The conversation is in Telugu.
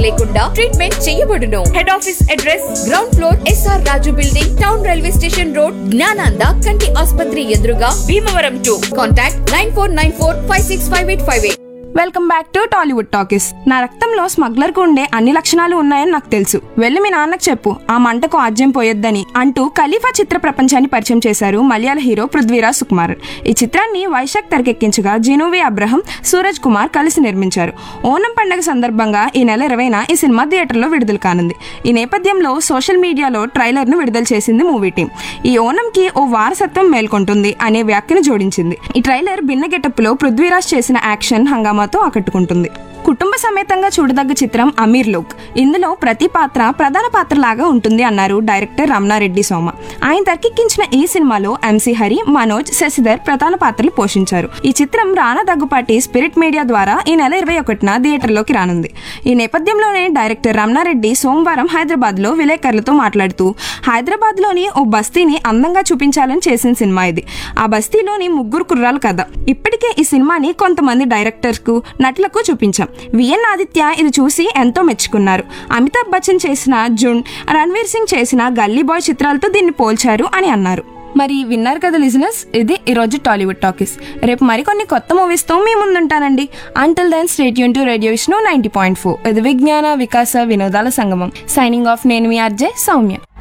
లేకుండా ట్రీట్మెంట్ చేయబడును head office address ground floor S R Raju building town railway station road Gnananda కంటి ఆసుపత్రి ఎదురుగా Bhimavaram to contact nine four nine four five six five eight five eight welcome back to Tollywood talkies నా రక్తంలో స్మగ్లర్కు ఉండే అన్ని లక్షణాలు ఉన్నాయని నాకు తెలుసు వెళ్ళి మీ నాన్నకు చెప్పు ఆ మంటకు ఆజ్యం పోయొద్దని అంటూ ఖలీఫా చిత్ర ప్రపంచాన్ని పరిచయం చేశారు మలయాళ హీరో పృథ్వీరాజ్ సుకుమార్ ఈ చిత్రాన్ని వైశాఖ్ తెరకెక్కించగా జినోవి అబ్రహం సూరజ్ కుమార్ కలిసి నిర్మించారు ఓనం పండుగ సందర్భంగా ఈ నెల ఇరవైన ఈ సినిమా థియేటర్లో విడుదల కానుంది ఈ నేపథ్యంలో సోషల్ మీడియాలో ట్రైలర్ను విడుదల చేసింది మూవీ టీం ఈ ఓనంకి ఓ వారసత్వం మేల్కొంటుంది అనే వ్యాఖ్యను జోడించింది ఈ ట్రైలర్ భిన్న గెటప్లో పృథ్వీరాజ్ చేసిన యాక్షన్ హంగామాతో ఆకట్టుకుంటుంది కుటుంబ సమేతంగా చూడదగ్గ చిత్రం అమీర్ లోక్ ఇందులో ప్రతి పాత్ర ప్రధాన పాత్ర లాగా ఉంటుంది అన్నారు డైరెక్టర్ రమణారెడ్డి సోమ ఆయన తెరకెక్కించిన ఈ సినిమాలో ఎంసీ హరి మనోజ్ శశిధర్ ప్రధాన పాత్రలు పోషించారు ఈ చిత్రం రానా దగ్గుపాటి స్పిరిట్ మీడియా ద్వారా ఈ నెల ఇరవై ఒకటిన థియేటర్లోకి రానుంది ఈ నేపథ్యంలోనే డైరెక్టర్ రమణారెడ్డి సోమవారం హైదరాబాద్ లో విలేకరులతో మాట్లాడుతూ హైదరాబాద్ లోని ఓ బస్తీని అందంగా చూపించాలని చేసిన సినిమా ఇది ఆ బస్తీలోని ముగ్గురు కుర్రాలు కథ ఇప్పటికే ఈ సినిమాని కొంతమంది డైరెక్టర్స్ కు నటులకు చూపించాం విఎన్ ఆదిత్య ఇది చూసి ఎంతో మెచ్చుకున్నారు అమితాబ్ బచ్చన్ చేసిన జున్ రణ్వీర్ సింగ్ చేసిన గల్లీ బాయ్ చిత్రాలతో దీన్ని పోల్చారు అని అన్నారు మరి విన్నారు కదా లిజినెస్ ఇది ఈరోజు టాలీవుడ్ టాకీస్ రేపు మరికొన్ని కొత్త మూవీస్తో మీ ముందుంటానండి అంటిల్ దెన్ స్టేట్ యూన్ to radio Vishnu ninety point four ఇది విజ్ఞాన వికాస వినోదాల సంగమం సైనింగ్ ఆఫ్ నేను మీ అర్జే సౌమ్య